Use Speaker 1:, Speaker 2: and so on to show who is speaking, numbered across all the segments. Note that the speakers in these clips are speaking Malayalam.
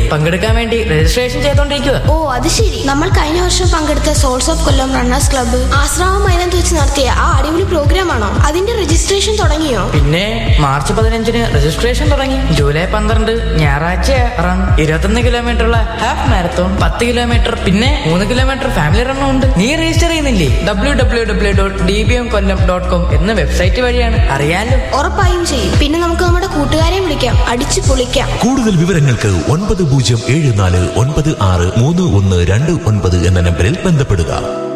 Speaker 1: പങ്കെടുക്കാൻ വേണ്ടി രജിസ്ട്രേഷൻ ചെയ്തോണ്ടിരിക്കുക
Speaker 2: ഓ അത് ശരി നമ്മൾ കഴിഞ്ഞ വർഷം പങ്കെടുത്ത souls of Kollam runners club Asramam മൈതാനത്ത് വെച്ച് നടത്തിയ ആ അടിപൊളി പ്രോഗ്രാം ആണോ അതിന്റെ രജിസ്ട്രേഷൻ തുടങ്ങിയോ
Speaker 1: പിന്നെ മാർച്ച് പതിനഞ്ചിന് രജിസ്ട്രേഷൻ തുടങ്ങി ജൂലൈ പന്ത്രണ്ട് ഞായറാഴ്ച റൺ ഇരുപത്തൊന്ന് കിലോമീറ്റർ ഉള്ള ഹാഫ് മാരത്തോൺ പത്ത് കിലോമീറ്റർ പിന്നെ മൂന്ന് കിലോമീറ്റർ ഫാമിലി റണ്ണും ഉണ്ട് നീ രജിസ്റ്റർ ചെയ്യുന്നില്ലേ W W W dot D B M Kollam dot com എന്ന വെബ്സൈറ്റ് വഴിയാണ് അറിയാലോ
Speaker 2: ഉറപ്പായും ചെയ്യും പിന്നെ നമുക്ക് നമ്മുടെ കൂട്ടുകാരെ വിളിക്കാം അടിച്ചു പൊളിക്കാം
Speaker 3: കൂടുതൽ വിവരങ്ങൾക്ക് ഒൻപത് പൂജ്യം ഏഴ് നാല് ഒൻപത് ആറ് മൂന്ന് ഒന്ന് രണ്ട് ഒൻപത് എന്ന നമ്പറിൽ ബന്ധപ്പെടുക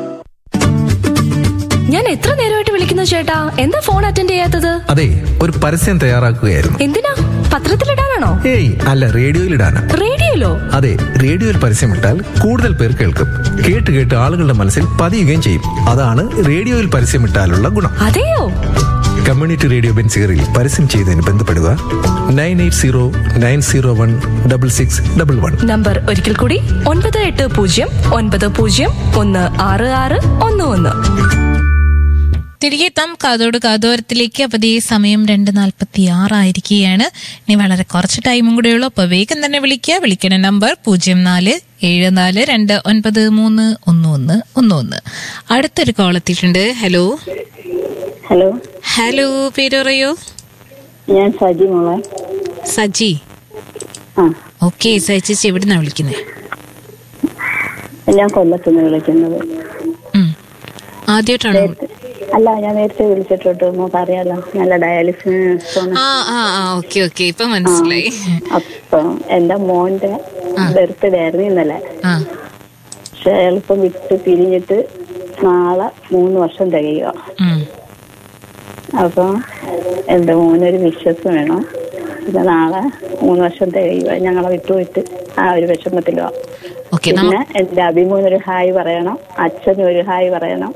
Speaker 4: ഞാൻ എത്ര നേരമായിട്ട് വിളിക്കുന്നു ചേട്ടാ എന്താ ഫോൺ അറ്റൻഡ് ചെയ്യാത്തത്
Speaker 5: അതെ ഒരു പരസ്യം തയ്യാറാക്കുകയായിരുന്നു
Speaker 4: എന്തിനാ പത്രത്തിലിടാനാണോ
Speaker 5: ഏയ് അല്ല റേഡിയോയിലിടാനാ
Speaker 4: റേഡിയോയിലോ
Speaker 5: അതെ റേഡിയോയിൽ പരസ്യമിട്ടാൽ കൂടുതൽ പേർ കേൾക്കും കേട്ട് കേട്ട് ആളുകളുടെ മനസ്സിൽ പതിയുകയും ചെയ്യും അതാണ് റേഡിയോയിൽ പരസ്യമിട്ടാലുള്ള ഗുണം
Speaker 4: അതെയോ
Speaker 5: കമ്മ്യൂണിറ്റി റേഡിയോ ബെൻസിയറിൽ പരസ്യം ചെയ്തതിന് ബന്ധപ്പെടുക nine eight zero nine zero one double six double one
Speaker 4: number ഒരിക്കൽ കൂടി ഒൻപത് എട്ട് പൂജ്യം ഒൻപത് പൂജ്യം ഒന്ന് ആറ് ആറ് ഒന്ന് ഒന്ന്
Speaker 6: തിരികെ എത്താം കാതോട് കാതോരത്തിലേക്ക് അപ്പോൾ ഈ സമയം രണ്ട് നാൽപ്പത്തി ആറായിരിക്കുകയാണ് ഇനി വളരെ കുറച്ച് ടൈമും കൂടെ ഉള്ളൂ അപ്പോൾ വേഗം തന്നെ വിളിക്കുക വിളിക്കണ നമ്പർ പൂജ്യം നാല് ഏഴ് നാല് രണ്ട് ഒൻപത് മൂന്ന് ഒന്ന് ഒന്ന് ഒന്ന് ഒന്ന് അടുത്തൊരു കോൾ എത്തിയിട്ടുണ്ട് ഹലോ
Speaker 7: ഹലോ
Speaker 6: ഹലോ പേര് പറയൂ
Speaker 7: ഞാൻ സജി മോളെ
Speaker 6: സജി
Speaker 7: ആ
Speaker 6: ഓക്കെ സജി എവിടുന്നാ വിളിക്കുന്നത്
Speaker 7: ഞാൻ കൊല്ലത്തുനിന്ന് വിളിക്കുന്നത്
Speaker 6: ആദ്യമായിട്ടാണോ
Speaker 7: നേരത്തെ അല്ല ഞാൻ നേരത്തെ വിളിച്ചിട്ടുണ്ട് മോക്ക് അറിയാലോ നല്ല ഡയാലിസിസ്
Speaker 6: ആ ആ ആ ഓക്കെ ഓക്കെ ഇപ്പൊ മനസ്സിലായി
Speaker 7: അപ്പം എന്റെ മോന്റെ ബർത്ത്ഡേ ആയിരുന്നു ഇന്നലെ
Speaker 6: ആ
Speaker 7: പക്ഷെ അയാളിപ്പം വിട്ട് പിരിഞ്ഞിട്ട് നാളെ മൂന്ന് വർഷം തികയുക
Speaker 6: ഉം.
Speaker 7: അപ്പൊ എന്റെ മോനൊരു വിശ്വസ് വേണം പിന്നെ നാളെ മൂന്ന് വർഷം തികയുക ഞങ്ങളെ വിട്ടുപോയിട്ട് ആ ഒരു വിഷമത്തിലുവാ
Speaker 6: ഓക്കെ നമ്മ
Speaker 7: പിന്നെ എന്റെ അഭിമോനൊരു ഹായ് പറയണം അച്ഛനും ഒരു ഹായ് പറയണം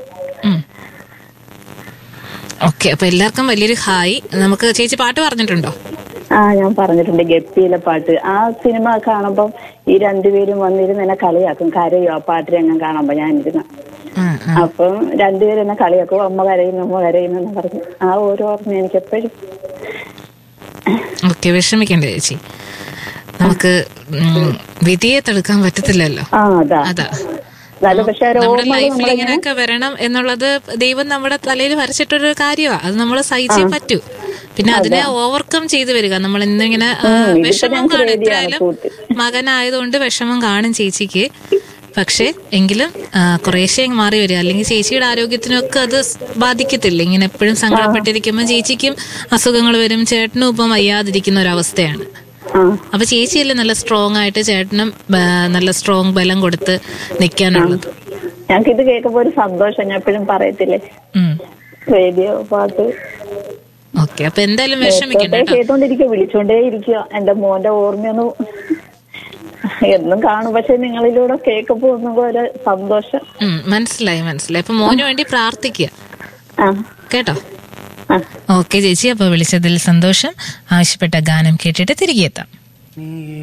Speaker 6: ഓക്കെ അപ്പൊ എല്ലാവർക്കും വലിയൊരു ഹായ് നമുക്ക് ചേച്ചി പാട്ട് പറഞ്ഞിട്ടുണ്ടോ
Speaker 7: ആ ഞാൻ പറഞ്ഞിട്ടുണ്ട് ഗപ്പിയിലെ പാട്ട് ആ സിനിമ കാണുമ്പം ഈ രണ്ടുപേരും വന്നിരുന്ന് എന്നെ കളിയാക്കും കരയോ ആ പാട്ട് രംഗം കാണുമ്പോ ഞാനിരുന്ന് അപ്പം രണ്ടുപേരും എന്നെ കളിയാക്കും അമ്മ കരയുന്നു അമ്മ കരയുന്നു എന്ന് പറഞ്ഞു ആ ഓരോ ഓർമ്മ എനിക്ക് എപ്പോഴും
Speaker 6: ഓക്കെ വിഷമിക്കണ്ട ചേച്ചി നമുക്ക് ഉം, വിധിയെ തടുക്കാൻ പറ്റത്തില്ലല്ലോ
Speaker 7: ആ അതാ
Speaker 6: അതാ
Speaker 7: എന്നാലും പക്ഷെ ഒരു
Speaker 6: നമ്മുടെ
Speaker 7: ഓർമ്മകൾ
Speaker 6: ലൈഫിൽ
Speaker 7: നമ്മളിങ്ങനെ
Speaker 6: ഇങ്ങനെയൊക്കെ വരണം എന്നുള്ളത് ദൈവം നമ്മുടെ തലയിൽ വരച്ചിട്ടൊരു കാര്യമാണ് അത് നമ്മൾ സഹിച്ചേ പറ്റൂ പിന്നെ അതിനെ ഓവർകം ചെയ്തു വരിക നമ്മൾ ഇന്നിങ്ങനെ ആ,
Speaker 7: ഉം, ഇതിപ്പോ
Speaker 6: വിഷമം
Speaker 7: ഞങ്ങൾക്ക്
Speaker 6: കാണും
Speaker 7: പേടിയാണ്
Speaker 6: എത്രയായാലും
Speaker 7: കൂട്ട്.
Speaker 6: മകനായതുകൊണ്ട് വിഷമം കാണും ചേച്ചിക്ക് പക്ഷെ എങ്കിലും ആ, കുറേശ്ശെ അങ്ങ് മാറി വരിക അല്ലെങ്കിൽ ചേച്ചിയുടെ ആരോഗ്യത്തിനൊക്കെ അത് സ് ബാധിക്കത്തില്ല ഇങ്ങനെ എപ്പോഴും സങ്കടപ്പെട്ടിരിക്കുമ്പോൾ ചേച്ചിക്കും അസുഖങ്ങൾ വരും ചേട്ടനും ഇപ്പം വയ്യാതിരിക്കുന്ന ഒരവസ്ഥയാണ് അപ്പൊ ചേച്ചിയല്ലേ നല്ല സ്ട്രോങ് ആയിട്ട് ചേട്ടനും ആ, നല്ല സ്ട്രോങ് ബലം കൊടുത്ത് നിൽക്കാനുള്ളത്
Speaker 7: ഞങ്ങൾക്ക് ഇത് കേൾക്കുമ്പോ ഒരു സന്തോഷം ഞാൻ എപ്പോഴും പറയത്തില്ലേ
Speaker 6: ഉം.
Speaker 7: റേഡിയോ പാട്ട്
Speaker 6: ഓക്കെ അപ്പൊ എന്തായാലും വിഷമിക്കണ്ട
Speaker 7: കേട്ടോണ്ടേ
Speaker 6: കേട്ടോ
Speaker 7: കേട്ടോണ്ടിരിക്കുക വിളിച്ചോണ്ടേ ഇരിക്കുക എന്റെ മോന്റെ ഓർമ്മയൊന്നും എന്നും കാണും പക്ഷെ നിങ്ങളിലൂടെ കേൾക്കുമ്പോ ഒന്നും ഒരു സന്തോഷം
Speaker 6: ഉം, മനസ്സിലായി മനസ്സിലായി അപ്പൊ മോന് വേണ്ടി പ്രാർത്ഥിക്കുക കേട്ടോ ഓക്കെ ചേച്ചി അപ്പൊ വിളിച്ചതിൽ സന്തോഷം ആവശ്യപ്പെട്ട ഗാനം കേട്ടിട്ട് തിരികെ എത്താം